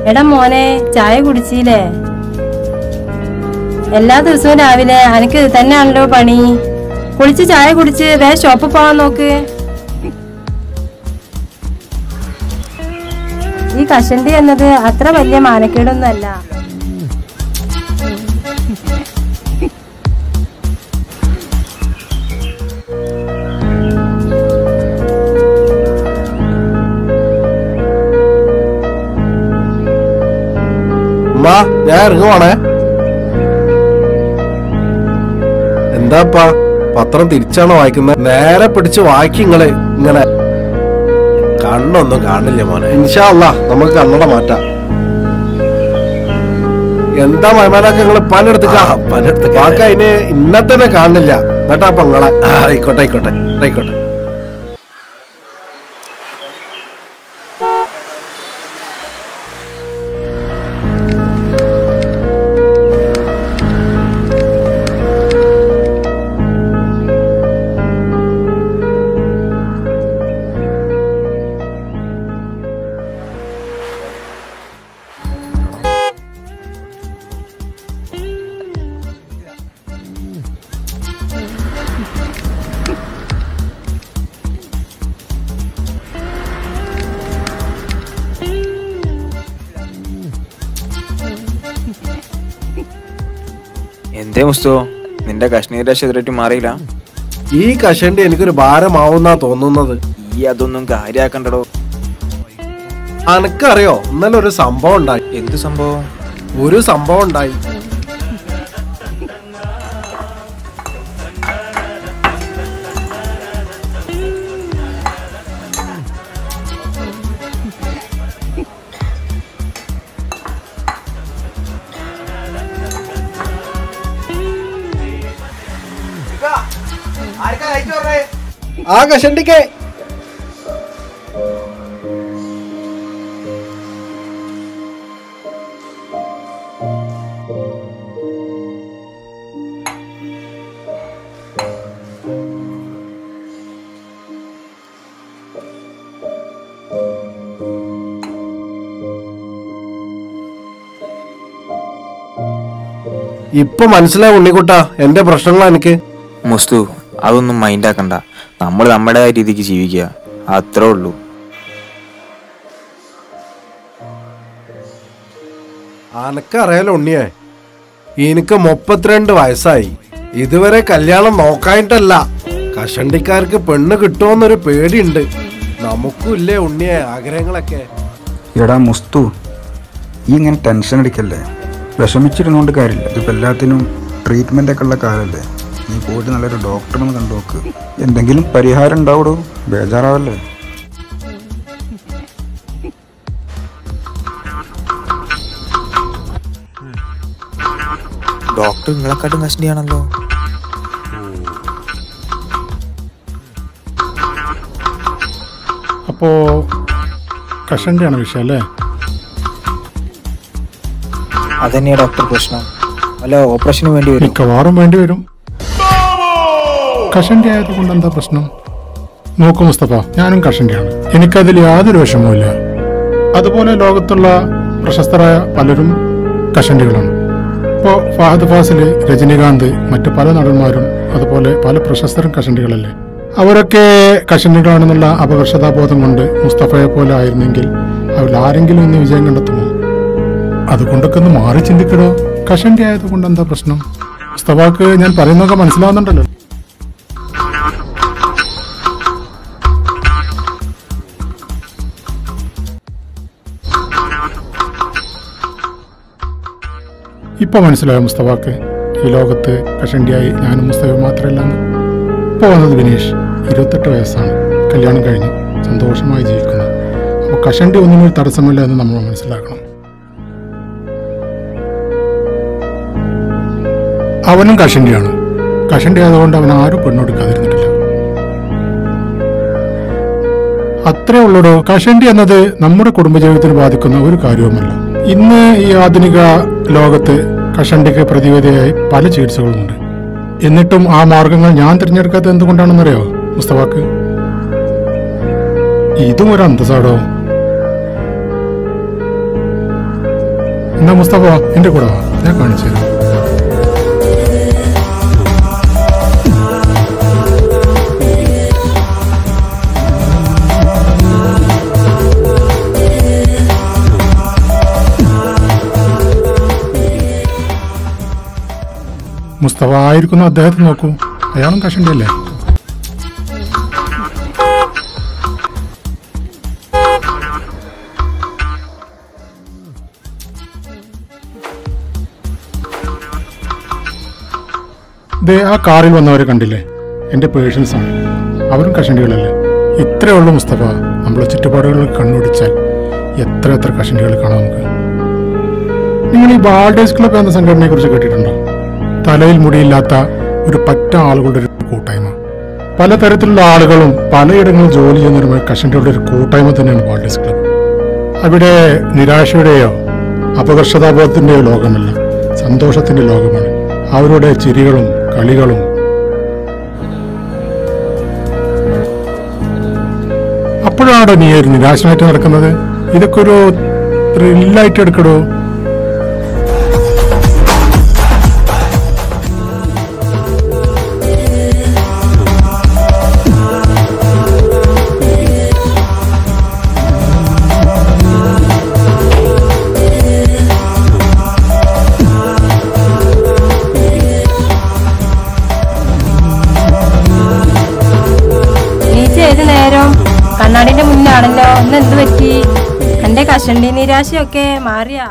എടാ മോനെ ചായ കുടിച്ചില്ലേ എല്ലാ ദിവസവും രാവിലെ അനക്ക് ഇത് തന്നെയാണല്ലോ പണി കുളിച്ച് ചായ കുടിച്ച് വേ ഷോപ്പിൽ പോവാൻ നോക്ക് ഈ കഷണ്ടി എന്നത് അത്ര വലിയ മാനക്കേടൊന്നുമല്ല ഉമ്മ ഞാൻ ഇറങ്ങുവാണേ എന്താപ്പാ പത്രം തിരിച്ചാണോ വായിക്കുന്നത് നേരെ പിടിച്ച് വായിക്കിങ്ങള് ഇങ്ങനെ കണ്ണൊന്നും കാണില്ല മോനെ ഇൻഷാല്ല നമുക്ക് കണ്ണട മാറ്റാം എന്താ മൈമാനൊക്കെ നിങ്ങള് പനെടുത്തുക്കാ വാക്ക് അതിന് ഇന്നത്തെ കാണില്ല എന്നിട്ടാ അപ്പൊ നിങ്ങളെ ആ, ആയിക്കോട്ടെ ആയിക്കോട്ടെ ആയിക്കോട്ടെ എന്തേ മുസ്തു നിന്റെ കശ്മീർ രക്ഷ മാറിയില്ല ഈ കഷണ്ടി എനിക്കൊരു ഭാരമാവുന്നാ തോന്നുന്നത് ഈ അതൊന്നും കാര്യാക്കണ്ടടോ അനക്കറിയോ ഇന്നലെ ഒരു സംഭവം ഉണ്ടായി എന്ത് സംഭവം ഒരു സംഭവം ഉണ്ടായി ആ കഷണ്ടിക്ക് ഇപ്പൊ മനസ്സിലായി ഉണ്ണിക്കുട്ട എന്റെ പ്രശ്നങ്ങളാ എനിക്ക് മുസ്തു അതൊന്നും മൈൻഡ് ആക്കണ്ട നമ്മൾ നമ്മുടേതായ രീതിക്ക് ജീവിക്കുക അത്രേ ഉള്ളൂ അനക്കറിയാലോ ഉണ്ണിയെ എനിക്ക് മുപ്പത്തിരണ്ട് വയസ്സായി ഇതുവരെ കല്യാണം നോക്കായിട്ടല്ല കഷണ്ടിക്കാർക്ക് പെണ്ണ് കിട്ടുമോന്നൊരു പേടിയുണ്ട് നമുക്കും ഇല്ലേ ഉണ്ണിയെ ആഗ്രഹങ്ങളൊക്കെ എടാ മുസ്തു ഈ ഇങ്ങനെ ടെൻഷൻ അടിക്കല്ലേ വിഷമിച്ചിരുന്നോണ്ട് കാര്യമില്ല ഇതിപ്പോൾ എല്ലാത്തിനും ട്രീറ്റ്മെൻ്റ് ഒക്കെ ഉള്ള കാലല്ലേ നീ പോയിട്ട് നല്ലൊരു ഡോക്ടറിനെ കണ്ടു നോക്ക് എന്തെങ്കിലും പരിഹാരം ഉണ്ടാവടോ ബേജാറാവല്ലേ ഡോക്ടർ നിങ്ങളെക്കാട്ടും കഷ്ടയാണല്ലോ അപ്പോ കഷണ്ടിയാണ് വിഷയം അല്ലേ അതന്നെയാ ഡോക്ടർ പ്രശ്നം അല്ല ഓപ്പറേഷന് വേണ്ടി വരും മിക്കവാറും വേണ്ടി വരും കഷണ്ടി ആയതുകൊണ്ട് എന്താ പ്രശ്നം നോക്കൂ മുസ്തഫ ഞാനും കഷണ്ടിയാണ് എനിക്കതിൽ യാതൊരു വിഷമവുമില്ല അതുപോലെ ലോകത്തുള്ള പ്രശസ്തരായ പലരും കഷണ്ടികളാണ് ഇപ്പോൾ ഫഹദ് ഫാസിൽ രജനികാന്ത് മറ്റു പല നടന്മാരും അതുപോലെ പല പ്രശസ്തരും കഷണ്ടികളല്ലേ അവരൊക്കെ കഷണ്ടികളാണെന്നുള്ള അപകർഷതാബോധം കൊണ്ട് മുസ്തഫയെ പോലെ ആയിരുന്നെങ്കിൽ അവരിൽ ആരെങ്കിലും ഇന്ന് വിജയം കണ്ടെത്തുമോ അതുകൊണ്ടൊക്കെ ഒന്ന് മാറി ചിന്തിക്കടോ കഷണ്ടി ആയതുകൊണ്ട് എന്താ പ്രശ്നം മുസ്തഫാക്ക് ഞാൻ പറയുന്നതൊക്കെ മനസ്സിലാവുന്നുണ്ടല്ലോ ഇപ്പൊ മനസ്സിലായോ മുസ്തഫാക്ക് ഈ ലോകത്ത് കഷണ്ടിയായി ഞാനും മുസ്തഫ മാത്രമല്ല ഇപ്പോൾ വന്നത് ബിനീഷ് ഇരുപത്തെട്ട് വയസ്സാണ് കല്യാണം കഴിഞ്ഞു സന്തോഷമായി ജീവിക്കുന്നു അപ്പോൾ കഷണ്ടി ഒന്നിനും ഒരു തടസ്സമില്ല എന്ന് നമ്മൾ മനസ്സിലാക്കണം അവനും കഷണ്ടിയാണ് കഷണ്ടി ആയതുകൊണ്ട് അവൻ ആരും പെണ്ണെടുക്കാതിരുന്നിട്ടില്ല അത്രേ ഉള്ളൂടോ കഷണ്ടി എന്നത് നമ്മുടെ കുടുംബജീവിതത്തിന് ബാധിക്കുന്ന ഒരു കാര്യവുമല്ല ഇന്ന് ഈ ആധുനിക ലോകത്ത് കഷണ്ടിക്ക് പ്രതിവിധിയായി പല ചികിത്സകളുമുണ്ട് എന്നിട്ടും ആ മാർഗങ്ങൾ ഞാൻ തിരഞ്ഞെടുക്കാത്തത് എന്തുകൊണ്ടാണെന്നറിയോ മുസ്തഫാക്ക് ഇതും ഒരു അന്തസ്സാടോ എന്നാ മുസ്തഫ എന്റെ കൂടെ വാ ഞാൻ കാണിച്ചു തരാം മുസ്തഫ ആയിരിക്കുന്ന അദ്ദേഹത്തെ നോക്കൂ അയാളും കഷണ്ടിയല്ലേ ദേ ആ കാറിൽ വന്നവരെ കണ്ടില്ലേ എന്റെ പേഴ്സൺസ് ആണ് അവരും കഷണ്ടികളല്ലേ ഇത്രയേ ഉള്ളൂ മുസ്തഫ നമ്മളെ ചുറ്റുപാടുകളിൽ കണ്ണുപിടിച്ചാൽ എത്ര എത്ര കഷണ്ടികൾ കാണാം നമുക്ക് നിങ്ങൾ ഈ ബാൾഡേഴ്സ് ക്ലബ് എന്ന സംഘടനയെ കുറിച്ച് കേട്ടിട്ടുണ്ടോ തലയിൽ മുടിയില്ലാത്ത ഒരു പറ്റ ആളുകളുടെ ഒരു കൂട്ടായ്മ പലതരത്തിലുള്ള ആളുകളും പലയിടങ്ങളിൽ ജോലി ചെയ്യുന്ന ഒരു കഷണ്ടികളുടെ ഒരു കൂട്ടായ്മ തന്നെയാണ് ബാൾഡേഴ്സ് ക്ലബ് അവിടെ നിരാശയുടെയോ അപകർഷതാബോധത്തിന്റെയോ ലോകമല്ല സന്തോഷത്തിന്റെ ലോകമാണ് അവരുടെ ചിരികളും കളികളും അപ്പോഴാണോ നീ ഒരു നിരാശനായിട്ട് നടക്കുന്നത് ഇതൊക്കെ ഒരു ത്രില്ലായിട്ട് എടുക്കടോ നീച്ച ഏത് നേരം കണ്ണാടിന്റെ മുന്നാണല്ലോ ഇന്ന് എന്ത് പറ്റി എന്റെ കഷണ്ടി നിരാശയൊക്കെ മാറിയാ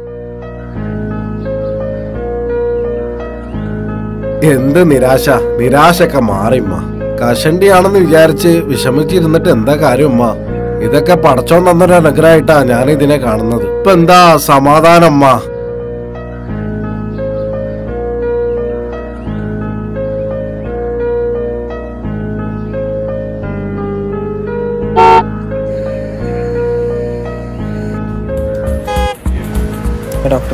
എന്ത് നിരാശ നിരാശയൊക്കെ മാറിമ്മ കഷണ്ടിയാണെന്ന് വിചാരിച്ച് വിഷമിച്ചിരുന്നിട്ട് എന്താ കാര്യം ഉമ്മ ഇതൊക്കെ പടച്ചോൻ തന്നൊരു അനുഗ്രഹമായിട്ടാ ഞാൻ ഇതിനെ കാണുന്നത് ഇപ്പൊ എന്താ സമാധാനം അമ്മ ഡോക്ടർ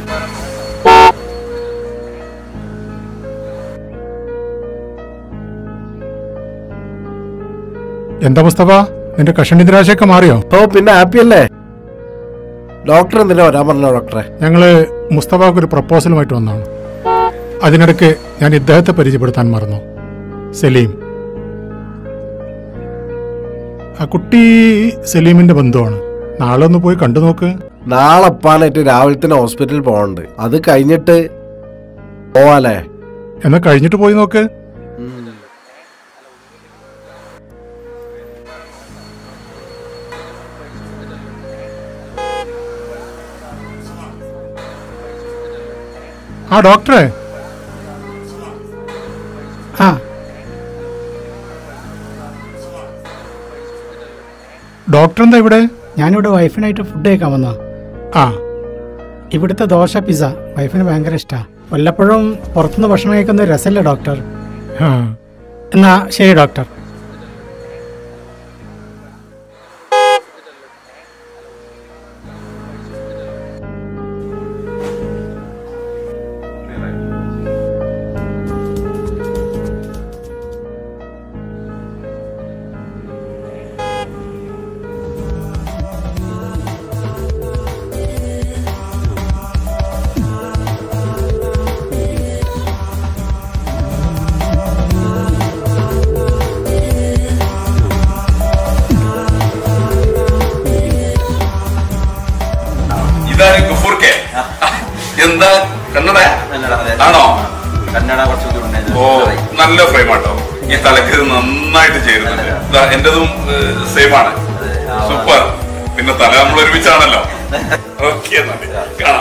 എന്താ മുസ്തഫ നിന്റെ കഷണ്ടി നിരാശയൊക്കെ മാറിയോ ഓ പിന്നെ ഹാപ്പി അല്ലേ ഡോക്ടർ എന്തിനാ വരാൻ പറഞ്ഞോ ഡോക്ടറെ ഞങ്ങള് മുസ്തഫാക്ക് ഒരു പ്രപ്പോസലുമായിട്ട് വന്നതാണ് അതിനിടയ്ക്ക് ഞാൻ ഇദ്ദേഹത്തെ പരിചയപ്പെടുത്താൻ മറന്നു സലീം ആ കുട്ടി സലീമിന്റെ ബന്ധുവാണ് നാളെ ഒന്ന് പോയി കണ്ടു നോക്ക് നാളെ അപ്പാനായിട്ട് രാവിലെ തന്നെ ഹോസ്പിറ്റലിൽ പോകണ്ട് അത് കഴിഞ്ഞിട്ട് പോവാലേ എന്നാ കഴിഞ്ഞിട്ട് പോയി നോക്ക് ആ ഡോക്ടറെ ആ ഡോക്ടർ എന്താ ഇവിടെ ഞാനിവിടെ വൈഫിനായിട്ട് ഫുഡ് കഴിക്കാൻ വന്നാ ആ ഇവിടുത്തെ ദോശ പിസ്സ വൈഫിന് ഭയങ്കര ഇഷ്ടാ വല്ലപ്പോഴും പുറത്തുനിന്ന് ഭക്ഷണം കഴിക്കുന്ന രസമല്ലേ ഡോക്ടർ ആ. എന്നാ ശരി ഡോക്ടർ ഇതാണ് ഗഫൂർ കെ എന്താ കന്നഡ ആണോ കന്നഡ കുറച്ച് ഓ നല്ല ഫ്രെയിം ആട്ടോ ഈ തലക്ക് ഇത് നന്നായിട്ട് ചേരുന്നുണ്ട് ഇതാ എന്റതും സെയിം ആണ് സൂപ്പർ പിന്നെ തല നമ്മൾ ഒരുമിച്ചാണല്ലോ ഓക്കെ എന്നാല് കാണാം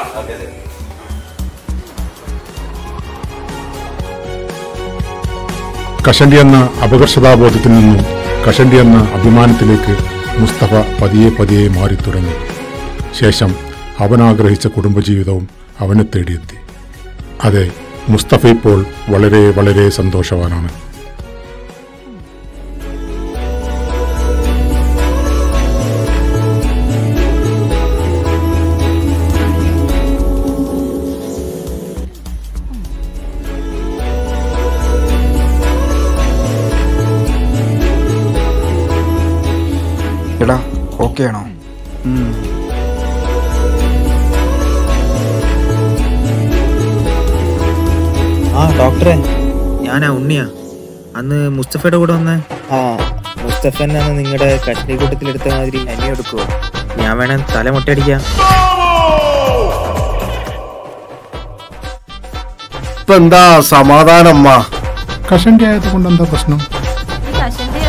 കഷണ്ടി എന്ന അപകർഷതാബോധത്തിൽ നിന്നും കഷണ്ടി എന്ന അഭിമാനത്തിലേക്ക് മുസ്തഫ പതിയെ പതിയെ മാറി തുടങ്ങി ശേഷം അവനാഗ്രഹിച്ച കുടുംബജീവിതവും അവനെ തേടിയെത്തി അതെ മുസ്തഫ ഇപ്പോൾ വളരെ വളരെ സന്തോഷവാനാണ് എടാ ഓക്കെ ആണോ ആ ഡോക്ടറെ ഞാനാ ഉണ്ണിയാ അന്ന് മുസ്തഫയുടെ കൂടെ വന്നേ ആ മുസ്തഫൻ അന്ന് നിങ്ങളുടെ കഷ്ണി കൂട്ടത്തിലെടുത്ത മാതിരി എന്നെ എടുക്കുവോ ഞാൻ വേണേ തല മുട്ടയടിക്കാം ഇപ്പൊ എന്താ സമാധാനം അമ്മ കഷണ്ടി ആയത് കൊണ്ട് എന്താ പ്രശ്നം ഈ കഷണ്ടി